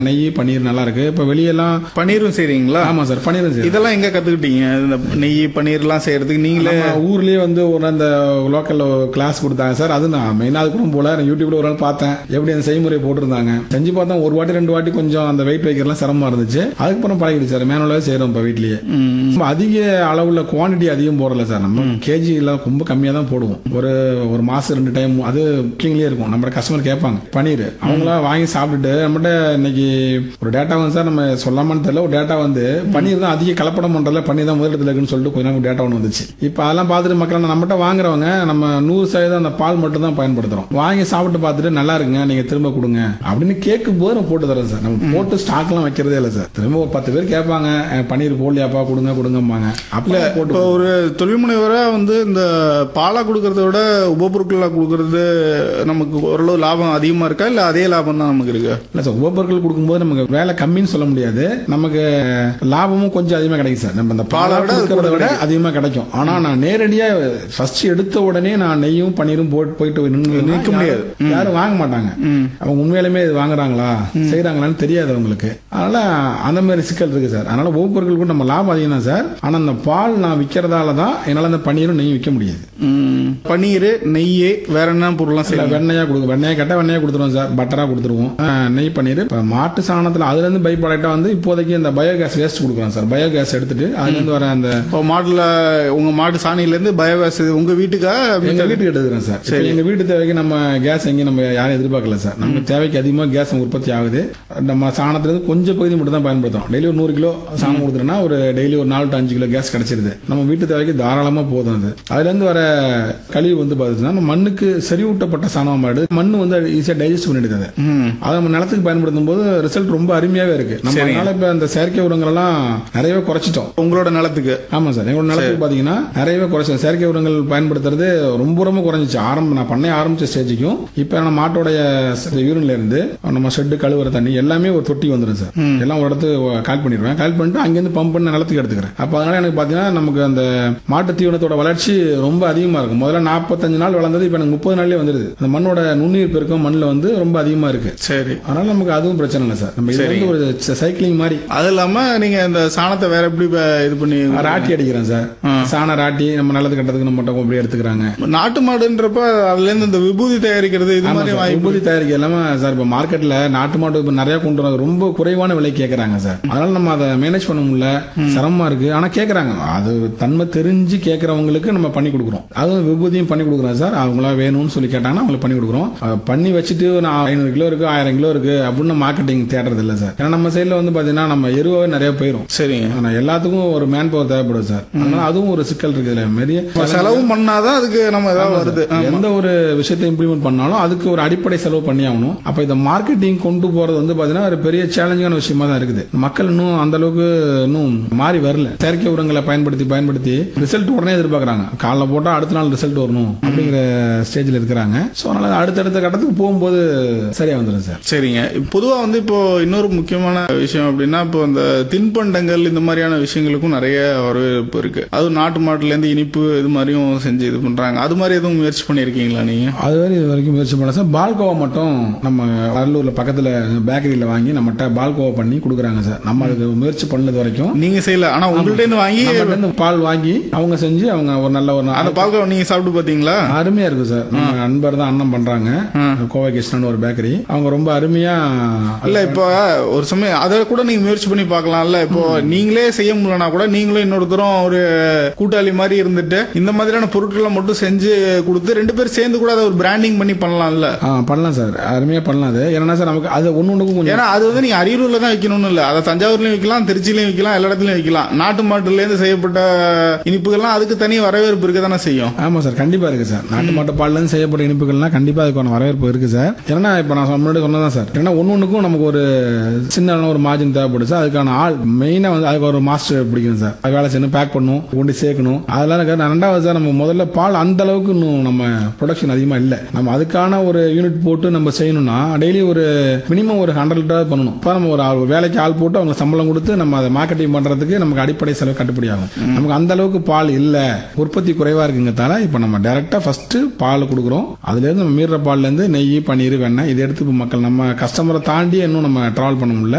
நெய் பன்னீர் நல்லா இருக்கு இப்ப வெளியெல்லாம் பன்னீரும் செய்றீங்களா ஆமா சார் பன்னீரும் சரி இதெல்லாம் எங்க கத்துக்கிட்டீங்க இந்த நெய் பன்னீர்லாம் செய்யறதுக்கு நீங்களே நம்ம ஊர்லயே வந்து ஒரு அந்த லோக்கல்ல கிளாஸ் கொடுத்தாங்க சார் அது நான் மெயினா அது கூட போல நான் யூடியூப்ல ஒரு நாள் பார்த்தேன் எப்படி அந்த செய்முறை போட்டிருந்தாங்க செஞ்சு பார்த்தா ஒரு வாட்டி ரெண்டு வாட்டி கொஞ்சம் அந்த வெயிட் வைக்கிறதுலாம் சிரமமா இருந்துச்சு அதுக்கப்புறம் பழகிடுச்சு சார் மேனுவலாவே செய்யறோம் இப்ப வீட்லயே ரொம்ப அதிக அளவுல குவாண்டிட்டி அதிகம் போடல சார் நம்ம கேஜி எல்லாம் ரொம்ப கம்மியா தான் போடுவோம் ஒரு ஒரு மாசம் ரெண்டு டைம் அது புக்கிங்லயே இருக்கும் நம்ம கஸ்டமர் கேட்பாங்க பன்னீர் அவங்களா வாங்கி சாப்பிட்டுட்டு நம்மகிட்ட இன்னைக்கு ஒரு டேட்டா வந்து சார் நம்ம சொல்லாமான்னு தெரியல ஒரு டேட்டா வந்து பன்னீர் தான் அதிக கலப்படம் பண்றதுல பன்னீர் தான் முதலிடத்துல இருக்குன்னு சொல்லிட்டு கொஞ்ச நாள் டேட்டா ஒன்று வந்துச்சு இப்போ அதெல்லாம் பார்த்துட்டு மக்கள் நம்மகிட்ட வாங்குறவங்க நம்ம நூறு சதவீதம் அந்த பால் மட்டும் தான் பயன்படுத்துறோம் வாங்கி சாப்பிட்டு பார்த்துட்டு நல்லா இருக்குங்க நீங்க திரும்ப கொடுங்க அப்படின்னு கேட்கும் போது நம்ம போட்டு தரோம் சார் நம்ம போட்டு ஸ்டாக்லாம் வைக்கிறதே இல்லை சார் திரும்ப ஒரு பத்து பேர் கேட்பாங்க "அஹ், பன்னீர் போடலையாப்பா கொடுங்க கொடுங்கம்பாங்க அப்பல போட்டு இப்போ ஒரு தொழில் முனைவரா வந்து இந்த பாலா கொடுக்கறத விட உபபொருட்களா கொடுக்கறது நமக்கு ஓரளவு லாபம் அதிகமா இருக்கா இல்ல அதே லாபம் தான் நமக்கு இருக்கு இல்ல சார் உபப்பொருட்கள் கொடுக்கும்போது நமக்கு வேலை கம்மின்னு சொல்ல முடியாது நமக்கு லாபமும் கொஞ்சம் அதிகமா கிடைக்கும் சார் நம்ம இந்த பாலை விட அது கொடுக்கறத விட அதிகமா கிடைக்கும் ஆனா நான் நேரடியா ஃபர்ஸ்ட் எடுத்த உடனே நான் நெய்யும் பன்னீரும் போட்டு போயிட்டு நின்னு நிற்க முடியாது. யாரும் வாங்க மாட்டாங்க அவங்க உண்மையிலுமே இது வாங்குறாங்களா செய்யறாங்களான்னு தெரியாது அவங்களுக்கு அதனால அந்த மாதிரி சிக்கல் இருக்கு சார் அதனால உபப்பொருட்கள் கூட நம்ம லாபம் அதிகம் தான் சார் ஆனா அந்த பால் நான் விற்கிறதால தான் என்னால அந்த பன்னீரும் நெய்யும் விற்க முடியாது ம், பன்னீர் நெய் வேற என்ன பொருள்லாம் இல்ல செய்யலாம் வெண்ணையா கொடுக்கும் வெண்ணையா கேட்டா வெண்ணையா கொடுத்துருவோம் சார் பட்டரா கொடுத்துருவோம் ஆ, நெய் பன்னீர் இப்ப மாட்டு சாணத்துல அதுல இருந்து பை ப்ராடக்டா வந்து இப்போதைக்கு இந்த பயோகேஸ் வேஸ்ட் கொடுக்குறோம் சார் பயோகேஸ் எடுத்துட்டு அதுல இருந்து வர அந்த இப்போ மாட்டுல உங்க மாட்டு சாணியில இருந்து பயோகேஸ் உங்க வீட்டுக்கா எங்க வீட்டுக்கு எடுத்துக்கிறோம் சார் இப்ப எங்க வீட்டு தேவைக்கு நம்ம கேஸ் எங்கேயும் நம்ம யாரும் எதிர்பார்க்கல சார் நம்ம தேவைக்கு அதிகமா கேஸ் உற்பத்தி ஆகுது நம்ம சாணத்துல இருந்து கொஞ்சம் பகுதி மட்டும் தான் பயன்படுத்துறோம் டெய்லி ஒரு நூறு கிலோ சாணம் கொடுக்குறோம்னா ஒரு டெய்லி ஒரு நாலு டு அஞ்சு கிலோ கேஸ் கிடைச்சிருது நம்ம வீட்டு தேவைக்கு தாராளமா போதும் அது அதுல இருந்து வர கழிவு வந்து பாத்தீங்கன்னா நம்ம மண்ணுக்கு செறிவூட்டப்பட்ட சாணம் மாடு மண்ணு வந்து ஈஸியா டைஜஸ்ட் பண்ணிடுது அதை அதை நம்ம நிலத்துக்கு பயன்படுத்தும் போது ரிசல்ட் ரொம்ப அருமையாவே இருக்கு நம்ம அதனால இப்ப இந்த செயற்கை உரங்கள் எல்லாம் நிறையவே குறைச்சிட்டோம் உங்களோட நிலத்துக்கு ஆமா சார் எங்களோட நிலத்துக்கு பாத்தீங்கன்னா நிறையவே குறைச்சி செயற்கை உரங்கள் பயன்படுத்துறது ரொம்ப ரொம்ப குறைஞ்சிச்சு ஆரம்ப நான் பண்ண ஆரம்பிச்ச ஸ்டேஜுக்கும் இப்ப நம்ம மாட்டோடைய யூரின்ல இருந்து நம்ம ஷெட்டு கழுவுற தண்ணி எல்லாமே ஒரு தொட்டி வந்துடும் சார் எல்லாம் ஒரு இடத்து கால் பண்ணிடுவேன் கால் பண்ணிட்டு அங்கிருந்து பம்ப் பண்ணி நிலத்துக்கு எடுத்துக்கிறேன் அப்ப அதனால எனக்கு பாத்தீங்கன்னா நமக்கு அந்த மாட்டு தீவனத்தோட வளர்ச்சி ரொம்ப அதிகமா இருக்கும் முதல்ல நாற்பத்தஞ்சு நாள் வளர்ந்தது இப்ப எனக்கு முப்பது நாள்லயே வந்துருது அந்த மண்ணோட நுண்ணுயிர் பெருக்கம் மண்ணுல வந்து ரொம்ப அதிகமா இருக்கு சரி அதனால நமக்கு அதுவும் பிரச்சனை இல்லை சார் நம்ம இது வந்து ஒரு சைக்கிளிங் மாதிரி அது இல்லாம நீங்க இந்த சாணத்தை வேற எப்படி ப- இது பண்ணி ராட்டி அடிக்கிறேன் சார் சாண ராட்டி நம்ம நல்லது கட்டதுக்கு நம்ம மட்டும் அப்படியே எடுத்துக்கிறாங்க நாட்டு மாடுன்றப்ப அதுல இருந்து இந்த விபூதி தயாரிக்கிறது இது ஆமா மாதிரி சார், வாய்ப்பு உபரி தயாரிக்க எல்லாமே சார் இப்ப மார்க்கெட்ல நாட்டு மாடு இப்ப நிறைய கொண்டு வராங்க ரொம்ப குறைவான விலை கேக்குறாங்க சார் அதனால நம்ம அதை மேனேஜ் பண்ண முடியல சிரமமா இருக்கு ஆனா கேக்குறாங்க அது தன்மை தெரிஞ்சு கேக்குறவங்களுக்கு நம்ம பண்ணி கொடுக்குறோம் அதுவும் விபூதியும் பண்ணி கொடுக்குறோம் சார் அவங்களா வேணும்னு சொல்லி கேட்டாங்கன்னா அவங்களுக்கு பண்ணி கொடுக்குறோம் அதை பண்ணி வச்சுட்டு நான் ஐநூறு கிலோ இருக்கு ஆயிரம் கிலோ இருக்கு அப்படின்னு மார்க்கெட்டிங் தேடுறது இல்ல சார் ஏன்னா நம்ம சைடுல வந்து பாத்தீங்கன்னா நம்ம எருவாவே நிறைய போயிரும் சரிங்க ஆனா எல்லாத்துக்கும் ஒரு மேன் பவர் தேவைப்படும் சார் அதனால அதுவும் ஒரு சிக்கல் இருக்கு இதுல நிறைய இப்ப செலவும் பண்ணாதான் அதுக்கு நம்ம ஏதாவது வருது எந்த ஒரு விஷயத்தை இம்ப்ளிமெண்ட் பண்ணாலும் அதுக்கு ஒரு அடிப்படை செலவு பண்ணி ஆகணும் அப்ப இந்த மார்க்கெட்டிங் கொண்டு போறது வந்து பாத்தீங்கன்னா ஒரு பெரிய சேலஞ்சான விஷயமா தான் இருக்குது மக்கள் இன்னும் அந்த அளவுக்கு இன்னும் மாறி வரல செயற்கை உரங்களை பயன்படுத்தி பயன்படுத்தி ரிசல்ட் உடனே எதிர்பார்க்கறாங்க காலைல போட்டா அடுத்த நாள் ரிசல்ட் வரணும் அப்படிங்கிற ஸ்டேஜ்ல இருக்கிறாங்க சோ அதனால அடுத்தடுத்த கட்டத்துக்கு போகும்போது சரியா வந்துடும் சார் சரிங்க பொதுவா வந்து இப்போ இன்னொரு முக்கியமான விஷயம் அப்படின்னா இப்போ இந்த தின்பண்டங்கள் இந்த மாதிரியான விஷயங்களுக்கும் நிறைய வரவேற்பு இருக்கு அது நாட்டு மாட்டுல இருந்து இனிப்பு இது மாதிரியும் செஞ்சு இது பண்றாங்க அது மாதிரி எதுவும் முயற்சி பண்ணிருக்கீங்களா நீங்க அது வரை இது வரைக்கும் முயற்சி பண்ணல சார் பால்கோவா மட்டும் நம்ம கடலூர்ல பக்கத்துல பேக்கரியில வாங்கி நம்மகிட்ட பால்கோவா பண்ணி கொடுக்குறாங்க சார் நம்ம அதுக்கு முயற்சி பண்ணது வரைக்கும் நீங்க செய்யல ஆனா உங்கள்ட்ட இருந்து வாங்கி நம்மகிட்ட இருந்து பால் வாங்கி அவங்க செஞ்சு அவங்க ஒரு நல்ல ஒரு அந்த பால்கோவா நீங்க சாப்பிட்டு பாத்தீங்களா அருமையா இருக்கு சார் நம்ம நண்பர் தான் அண்ணன் பண்றாங்க கோவை கிருஷ்ணன் ஒரு பேக்கரி அவங்க ரொம்ப அருமையா இல்ல இப்போ ஒரு சமயம் அதை கூட நீங்க முயற்சி பண்ணி பார்க்கலாம்ல இப்போ நீங்களே செய்ய முடியலனா கூட நீங்களும் இன்னொருத்தரும் ஒரு கூட்டாளி மாதிரி இருந்துட்டு இந்த மாதிரியான பொருட்களை மட்டும் செஞ்சு கொடுத்து ரெண்டு பேரும் சேர்ந்து கூட அதை ஒரு பிராண்டிங் பண்ணி பண்ணலாம்ல ஆ, பண்ணலாம் சார் அருமையா பண்ணலாம் அது ஏன்னா சார் நமக்கு அது ஒண்ணு ஒண்ணுக்கும் கொஞ்சம் ஏன்னா அது வந்து நீங்க அரியலூர்ல தான் வைக்கணும்னு இல்ல அதை தஞ்சாவூர்லயும் வைக்கலாம் திருச்சிலையும் வைக்கலாம் எல்லா இடத்துலயும் வைக்கலாம் நாட்டு மாட்டுல இருந்து செய்யப்பட்ட இனிப்புகள்லாம் அதுக்கு தனி வரவேற்பு இருக்க தானே செய்யும் ஆமா சார் கண்டிப்பா இருக்கு சார் நாட்டு மாட்டு பால்ல இருந்து செய்யப்பட்ட இனிப்புகள்லாம் கண்டிப்பா அதுக்கான வரவேற்பு இருக்கு சார் ஏன்னா இப்ப நான் சொன்ன- முன்னாடி சொன்னதான் சார் ஏன்னா ஒண்ணு ஒண்ணுக்கும் நமக்கு ஒரு சின்ன அளவு ஒரு மார்ஜின் தேவைப்படுது சார் அதுக்கான ஆள் மெயினா வந்து அதுக்கு ஒரு மாஸ்டர் பிடிக்கணும் சார் அது வேலை செய்யணும் பேக் பண்ணணும் கொண்டு சேர்க்கணும் அதெல்லாம் இருக்கு. நான் ரெண்டாவது சார் நம்ம முதல்ல பால் அந்த அளவுக்கு இன்னும் நம்ம ப்ரொடக்ஷன் அதிகமா இல்ல நம்ம அதுக்கான ஒரு யூனிட் போட்டு நம்ம செய்யணும்னா டெய்லி ஒரு மினிமம் ஒரு ஹண்ட்ரட் லிட்டர் பண்ணணும் இப்போ நம்ம ஒரு ஆள் வேலைக்கு ஆள் போட்டு அவங்க சம்பளம் கொடுத்து நம்ம அதை மார்க்கெட்டிங் பண்றதுக்கு நமக்கு அடிப்படை செலவு கட்டுப்படி ஆகும் நமக்கு அந்த அளவுக்கு பால் இல்ல உற்பத்தி குறைவா இருக்குங்கிறதால இப்ப நம்ம டைரக்டா ஃபர்ஸ்ட் பால் கொடுக்குறோம் அதுல இருந்து நம்ம மீற பால்ல இருந்து நெய் பன்னீர் வெண்ணெய் இதை எடுத்து இப்ப மக்கள் நம்ம கஸ்டமரை தாண்டி இன்னும் நம்ம டிராவல் பண்ண முடியல